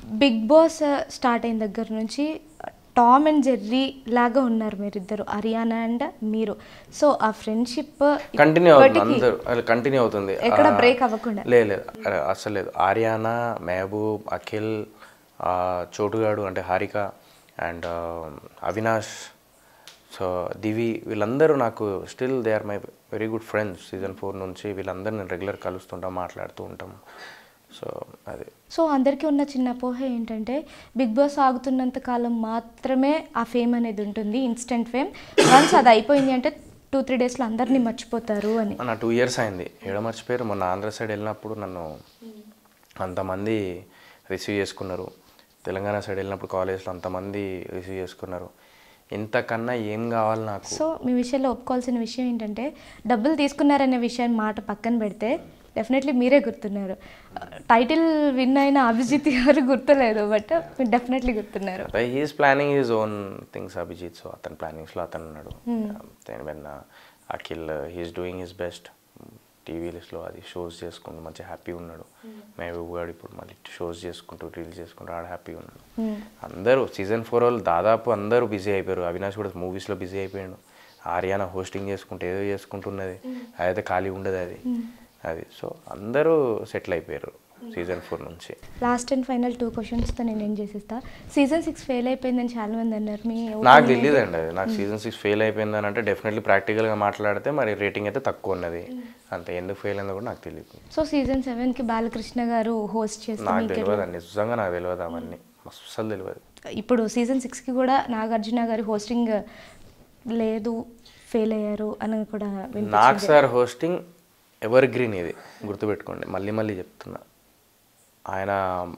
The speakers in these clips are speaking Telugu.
బిగ్ బాస్ స్టార్ట్ అయిన దగ్గర నుంచి టామ్ అండ్ జెర్రీ లాగా ఉన్నారు మీరిద్దరు హరియానా అండ్ మీరు సో ఆ ఫ్రెండ్షిప్ కంటిన్యూ అవుతుంది అందరూ అది కంటిన్యూ అవుతుంది ఎక్కడ ఆ, బ్రేక్ అవ్వకుండా లేదు లేదు అరే, అస్సలు లేదు ఆర్యానా మెహబూబ్ అఖిల్ ఆ, చోటుగాడు అంటే హారిక అండ్ అవినాష్ సో దివి వీళ్ళందరూ నాకు still they are my very good friends season four నుంచి వీళ్ళందరూ నేను రెగ్యులర్ కలుస్తుంటాం మాట్లాడుతూ ఉంటాం సో అది సో అందరికీ ఉన్న చిన్న అపోహ ఏంటంటే బిగ్ బాస్ ఆగుతున్నంత కాలం మాత్రమే ఆ ఫేమ్ అనేది ఉంటుంది ఇన్స్టెంట్ ఫేమ్ వన్స్ అది అయిపోయింది అంటే టూ త్రీ డేస్లో అందరినీ మర్చిపోతారు అని నా టూ ఇయర్స్ అయింది ఏడ మర్చిపోయారు మొన్న ఆంధ్ర సైడ్ వెళ్ళినప్పుడు నన్ను అంతమంది రిసీవ్ చేసుకున్నారు తెలంగాణ సైడ్ వెళ్ళినప్పుడు కాలేజ్లో అంతమంది రిసీవ్ చేసుకున్నారు ఇంతకన్నా ఏం కావాలి నాకు సో మీ విషయంలో ఒప్పుకోవాల్సిన విషయం ఏంటంటే డబ్బులు తీసుకున్నారనే విషయాన్ని మాట పక్కన పెడితే డెఫినెట్లీ మీరే గుర్తున్నారు టైటిల్ విన్ అయిన అభిజిత్ గారు గుర్తులేదు బట్ మీరు డెఫినెట్లీ గుర్తున్నారు he's planning his own things Abhijit so అతని ప్లానింగ్స్లో అతను ఉన్నాడు then when Akhil he's doing his best టీవీస్లో అది షోస్ చేసుకుంటూ మంచిగా హ్యాపీ ఉన్నాడు మహబూబ్ గారు ఇప్పుడు మళ్ళీ షోస్ చేసుకుంటూ రీల్స్ చేసుకుంటూ ఆడ హ్యాపీగా ఉన్నాడు అందరూ సీజన్ ఫోర్ వాళ్ళు దాదాపు అందరూ బిజీ అయిపోయారు అవినాష్ కూడా మూవీస్లో బిజీ అయిపోయాడు ఆర్యానా హోస్టింగ్ చేసుకుంటూ ఏదో చేసుకుంటున్నది అదైతే ఖాళీ ఉండదు అది అది సో అందరూ సెటిల్ అయిపోయారు సీజన్ ఫోర్ నుంచి లాస్ట్ అండ్ ఫైనల్ టూ క్వశ్చన్స్తో నేను ఏం చేసేస్తా సీజన్ సిక్స్ ఫెయిల్ అయిపోయిందని చాలా మంది అన్నారు మీ నాకు తెలియదండి అది నాకు సీజన్ సిక్స్ ఫెయిల్ అయిపోయిందని అంటే డెఫినెట్లీ ప్రాక్టికల్గా మాట్లాడితే మరి రేటింగ్ అయితే తక్కువ ఉన్నది అంత ఎందుకు ఫెయిల్ అయిందో కూడా నాకు తెలియదు సో సీజన్ సెవెన్కి బాలకృష్ణ గారు హోస్ట్ చేస్తే నాకు మీకు తెలియదు అండి నిజంగా నాకు తెలియదు అవన్నీ అస్సలు తెలియదు ఇప్పుడు సీజన్ సిక్స్కి కూడా నాగార్జున గారి హోస్టింగ్ లేదు ఫెయిల్ అయ్యారు అని కూడా వినిపించింది. నాకు సార్ హోస్టింగ్ ఎవర్ గ్రీన్ ఇది గుర్తుపెట్టుకోండి మళ్ళీ మళ్ళీ చెప్తున్నా ఆయన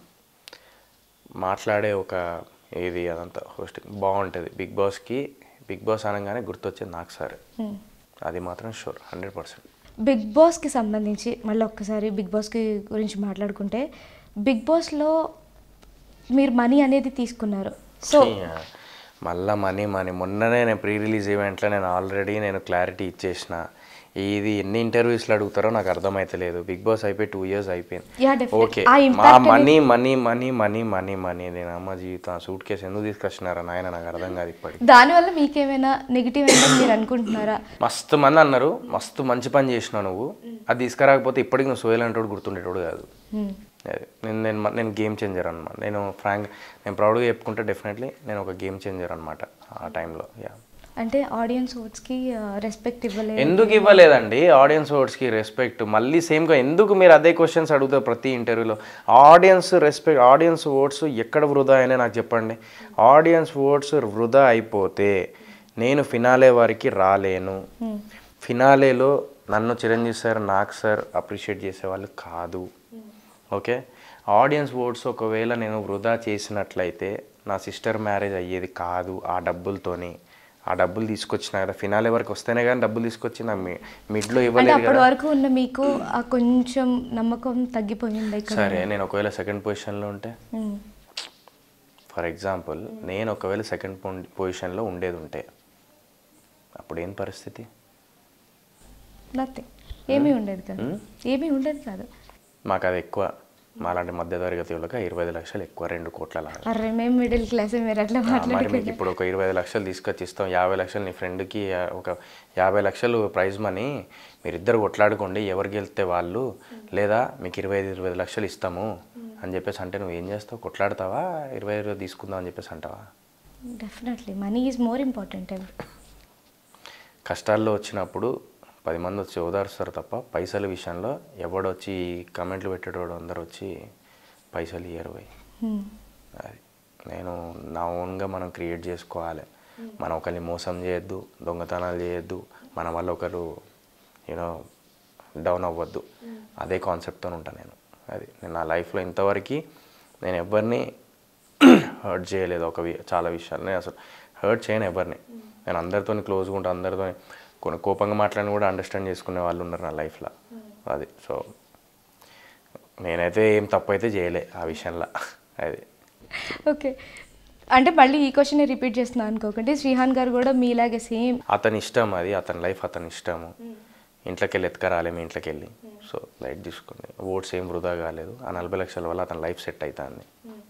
మాట్లాడే ఒక ఏది అదంతా హోస్టింగ్ బాగుంటుంది బిగ్ బాస్కి బిగ్ బాస్ అనగానే గుర్తొచ్చేది నాకు సార్ Hmm. అది మాత్రం షూర్ హండ్రెడ్ పర్సెంట్ బిగ్ బాస్కి సంబంధించి మళ్ళీ ఒక్కసారి బిగ్ బాస్కి గురించి మాట్లాడుకుంటే బిగ్ బాస్లో మీరు మనీ అనేది తీసుకున్నారు సో మళ్ళా మనీ మనీ మొన్ననే నేను ప్రీ రిలీజ్ ఈవెంట్లో నేను ఆల్రెడీ నేను క్లారిటీ ఇచ్చేసిన ఇది ఎన్ని ఇంటర్వ్యూస్లో అడుగుతారో నాకు అర్థమైతలేదు బిగ్ బాస్ అయిపోయి టూ ఇయర్స్ అయిపోయింది Yeah, definitely. ఓకే ఆ మా impact money money money money money money నేను అమ్మ జీవితం సూట్ కేసు ఎందుకు తీసుకొచ్చినారా నాయన నాకు అర్థం కాదు ఇప్పటికి దానివల్ల మీకేమైనా నెగిటివ్ అయిందని మీరు అనుకుంటున్నారా మస్తు మంది అన్నారు మస్తు మంచి పని చేసినావు నువ్వు అది తీసుకురాకపోతే ఇప్పటికి నువ్వు సోయల్ అంటోడు గుర్తుండేటోడు కాదు Hmm. అది నేను నేను మ- నేను గేమ్ చేంజర్ అనమాట నేను ఫ్రాంక్ నేను ప్రౌడ్గా చెప్పుకుంటే డెఫినెట్లీ నేను ఒక గేమ్ చేంజర్ అనమాట ఆ టైంలో యా అంటే ఆడియన్స్ ఓట్స్కి రెస్పెక్ట్ ఇవ్వలేదు ఎందుకు ఇవ్వలేదండి ఆడియన్స్ ఓట్స్కి రెస్పెక్ట్ మళ్ళీ సేమ్గా ఎందుకు మీరు అదే క్వశ్చన్స్ అడుగుతారు ప్రతి ఇంటర్వ్యూలో ఆడియన్స్ రెస్పెక్ట్ ఆడియన్స్ ఓట్స్ ఎక్కడ వృధా అయినా నాకు చెప్పండి ఆడియన్స్ ఓట్స్ వృధా అయిపోతే నేను ఫినాలే వారికి రాలేను ఫినాలేలో నన్ను చిరంజీవి సార్ నాకు సార్ అప్రిషియేట్ చేసేవాళ్ళు కాదు ఓకే ఆడియన్స్ ఓట్స్ ఒకవేళ నేను వృధా చేసినట్లయితే నా సిస్టర్ మ్యారేజ్ అయ్యేది కాదు ఆ డబ్బులతోని ఆ డబ్బులు తీసుకొచ్చిన కదా ఫినాలే వరకు వస్తేనే కానీ డబ్బులు తీసుకొచ్చి నా మీ మిడ్లో అంటే ఇవ్వలేదు అప్పటి కదా వరకు ఉన్న మీకు ఆ కొంచెం నమ్మకం తగ్గిపోయింది ఇక్కడ సరే నేను ఒకవేళ సెకండ్ పొజిషన్లో ఉంటే Hmm. ఫర్ ఎగ్జాంపుల్ నేను ఒకవేళ సెకండ్ పొజిషన్లో ఉండేది ఉంటే అప్పుడు ఏం పరిస్థితి నథింగ్ ఏమీ ఉండేది కాదు ఏమీ ఉండేది కాదు మాకు అది ఎక్కువ మాలాంటి మధ్యతరగతి వాళ్ళకి ఇరవై ఐదు లక్షలు ఎక్కువ రెండు కోట్ల లాగా అరే మేము మిడిల్ క్లాస్ మీరు అట్లా ఆ, మరి మాట్లాడుకుంటే మీకు ఇప్పుడు ఒక ఇరవై ఐదు లక్షలు తీసుకొచ్చి ఇస్తాం యాభై లక్షలు నీ ఫ్రెండ్కి ఒక యాభై లక్షలు ప్రైజ్ మనీ మీరిద్దరు కొట్లాడుకోండి ఎవరు గెలిస్తే వాళ్ళు లేదా మీకు ఇరవై ఐదు ఇరవై ఐదు లక్షలు ఇస్తాము అని చెప్పేసి అంటే నువ్వు ఏం చేస్తావు కొట్లాడతావా ఇరవై ఐదు తీసుకుందాం అని చెప్పేసి అంటావా definitely money is more important కష్టాల్లో వచ్చినప్పుడు పది మంది వచ్చి ఓదారుస్తారు తప్ప పైసల విషయంలో ఎవడొచ్చి కమెంట్లు పెట్టేటోడు అందరు వచ్చి పైసలు ఇయ్యరు పోయి అది నేను నా ఓన్గా మనం క్రియేట్ చేసుకోవాలి మనం ఒకరిని మోసం చేయొద్దు దొంగతనాలు చేయొద్దు మన వల్ల ఒకరు యూనో డౌన్ అవ్వద్దు అదే కాన్సెప్ట్తో ఉంటాను నేను అది నేను నా లైఫ్లో ఇంతవరకు నేను ఎవరిని హర్ట్ చేయలేదు ఒక వి- చాలా విషయాలు నేను అసలు హర్ట్ చేయను ఎవరిని నేను అందరితో క్లోజ్గా ఉంటాను అందరితో కొన్ని కోపంగా మాట్లాడిన కూడా అండర్స్టాండ్ చేసుకునే వాళ్ళు ఉన్నారు నా లైఫ్లో అది సో నేనైతే ఏం తప్పు అయితే చేయలే ఆ విషయంలో అది ఓకే అంటే మళ్ళీ ఈ క్వశ్చన్ రిపీట్ చేస్తున్నాను అనుకోకండి శ్రీహాన్ గారు కూడా మీలాగే సేమ్ అతని ఇష్టం అది అతని లైఫ్ అతని ఇష్టము ఇంట్లోకి వెళ్ళి ఎత్తుకరాలే మీ ఇంట్లోకి వెళ్ళి సో లైట్ తీసుకోండి ఓట్స్ ఏం వృధా కాలేదు ఆ నలభై లక్షల వల్ల అతని లైఫ్ సెట్ అవుతుంది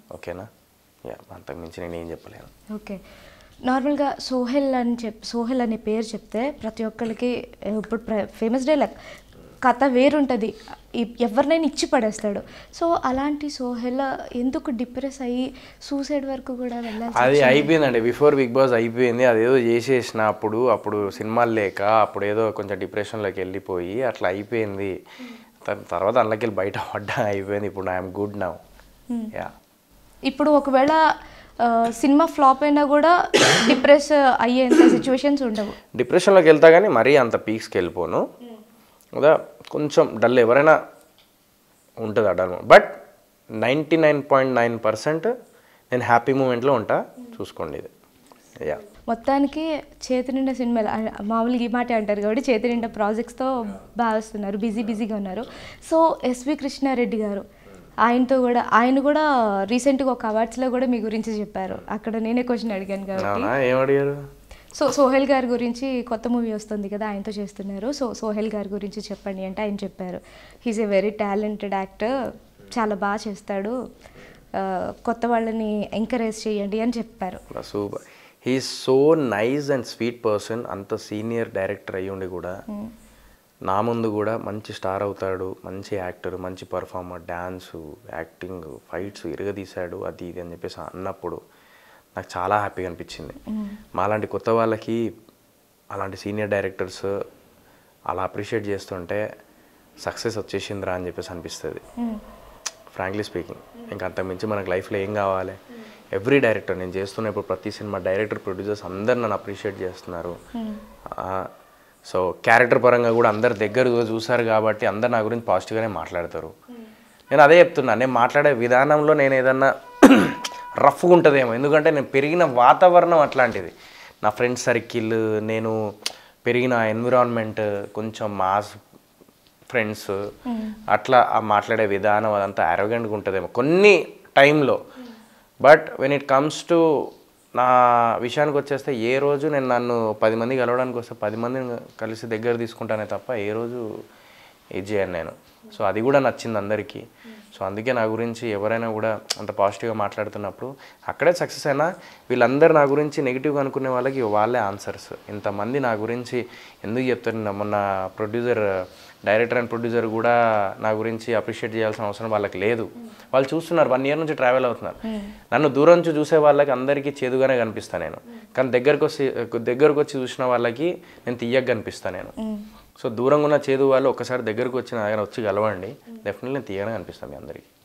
ఓకేనా యా అంతకు మించి నేను ఏం చెప్పలేను ఓకే నార్మల్గా సోహెల్ అని చెప్ సోహెల్ అనే పేరు చెప్తే ప్రతి ఒక్కరికి ఏ, ఇప్పుడు ఫేమస్ డైలాగ్ కథ వేరుంటుంది ఈ- ఎవరినైనా ఇచ్చి పడేస్తాడు సో అలాంటి సోహెల్ ఎందుకు డిప్రెస్ అయ్యి సూసైడ్ వరకు కూడా వెళ్ళాలి అది అయిపోయిందండి బిఫోర్ బిగ్ బాస్ అయిపోయింది అదేదో చేసేసిన అప్పుడు అప్పుడు సినిమాలు లేక అప్పుడు ఏదో కొంచెం డిప్రెషన్లోకి వెళ్ళిపోయి అట్లా అయిపోయింది తర్- తర్వాత అందులోకి వెళ్ళి బయట పడ్డా అయిపోయింది ఇప్పుడు ఐఎమ్ గుడ్ నౌ యా ఇప్పుడు ఒకవేళ ఆ, సినిమా ఫ్లాప్ అయినా కూడా డిప్రెస్ అయ్యేంత సిచ్యువేషన్స్ ఉండవు డిప్రెషన్లోకి వెళ్తా కానీ మరీ అంత పీక్స్కి వెళ్ళిపోను కదా కొంచెం డల్ ఎవరైనా ఉంటుంది ఆ dull but ninety nine point nine percent నేను హ్యాపీ మూమెంట్లో ఉంటా చూసుకోండి ఇది యా మొత్తానికి చేతి నిండా సినిమాలు ఆ- మామూలుగా ఈ మాట అంటారు కాబట్టి చేతి నిండా ప్రాజెక్ట్స్తో బాగా వస్తున్నారు బిజీ బిజీగా ఉన్నారు సో ఎస్వి కృష్ణారెడ్డి గారు ఆయనతో కూడా ఆయన కూడా రీసెంట్గా ఒక అవార్డ్స్లో కూడా మీ గురించి చెప్పారు అక్కడ నేనే క్వశ్చన్ అడిగాను కాబట్టి అవునా ఏం అడిగారు సో సోహెల్ గారి గురించి కొత్త మూవీ వస్తుంది కదా ఆయనతో చేస్తున్నారు సో సోహెల్ గారి గురించి చెప్పండి అంటే ఆయన చెప్పారు he's a very talented actor చాలా బాగా చేస్తాడు ఆ, కొత్త వాళ్ళని ఎంకరేజ్ చేయండి అని చెప్పారు super he so nice and sweet person అంత సీనియర్ డైరెక్టర్ అయ్యి ఉండి కూడా నా ముందు కూడా మంచి స్టార్ అవుతాడు మంచి యాక్టర్ మంచి పర్ఫార్మర్ డ్యాన్సు యాక్టింగ్ ఫైట్స్ ఇరగదీశాడు అది ఇది అని చెప్పేసి అన్నప్పుడు నాకు చాలా హ్యాపీగా అనిపించింది మాలాంటి కొత్త వాళ్ళకి అలాంటి సీనియర్ డైరెక్టర్స్ అలా అప్రిషియేట్ చేస్తుంటే సక్సెస్ వచ్చేసిందిరా అని చెప్పేసి అనిపిస్తుంది ఫ్రాంక్లీ స్పీకింగ్ ఇంకా అంతకుమించి మనకు లైఫ్లో ఏం కావాలి ఎవ్రీ డైరెక్టర్ నేను చేస్తున్న ఇప్పుడు ప్రతి సినిమా డైరెక్టర్ ప్రొడ్యూసర్స్ అందరు నన్ను అప్రిషియేట్ చేస్తున్నారు సో క్యారెక్టర్ పరంగా కూడా అందరు దగ్గరగా చూసారు కాబట్టి అందరు నా గురించి పాజిటివ్గానే మాట్లాడతారు నేను అదే చెప్తున్నా నేను మాట్లాడే విధానంలో నేను ఏదన్నా రఫ్గా ఉంటుందేమో ఎందుకంటే నేను పెరిగిన వాతావరణం అట్లాంటిది నా ఫ్రెండ్స్ సర్కిల్ నేను పెరిగిన ఎన్విరాన్మెంట్ కొంచెం మాస్ ఫ్రెండ్స్ అట్లా ఆ మాట్లాడే విధానం అదంతా అరోగెంట్గా ఉంటుందేమో కొన్ని టైంలో but when it comes to నా విషయానికి వచ్చేస్తే ఏ రోజు నేను నన్ను పది మంది కలవడానికి వస్తే పది మందిని కలిసి దగ్గర తీసుకుంటానే తప్ప ఏ రోజు ఇది చేయను నేను సో అది కూడా నచ్చింది అందరికీ సో అందుకే నా గురించి ఎవరైనా కూడా అంత పాజిటివ్గా మాట్లాడుతున్నప్పుడు అక్కడే సక్సెస్ అయినా వీళ్ళందరూ నా గురించి నెగిటివ్గా అనుకునే వాళ్ళకి వాళ్ళే ఆన్సర్స్ ఇంతమంది నా గురించి ఎందుకు చెప్తారు నిన్న మొన్న ప్రొడ్యూసర్ డైరెక్టర్ అండ్ ప్రొడ్యూసర్ కూడా నా గురించి అప్రిషియేట్ చేయాల్సిన అవసరం వాళ్ళకి లేదు వాళ్ళు చూస్తున్నారు వన్ ఇయర్ నుంచి ట్రావెల్ అవుతున్నారు నన్ను దూరం నుంచి చూసే వాళ్ళకి అందరికీ చేదుగానే కనిపిస్తాను నేను కానీ దగ్గరకు వచ్చి దగ్గరకు వచ్చి చూసిన వాళ్ళకి నేను తీయగా కనిపిస్తాను నేను సో దూరంగా ఉన్న చేదు వాళ్ళు ఒకసారి దగ్గరకు వచ్చి నా దగ్గర వచ్చి కలవండి డెఫినెట్లీ నేను తీయగానే కనిపిస్తాను మీ అందరికీ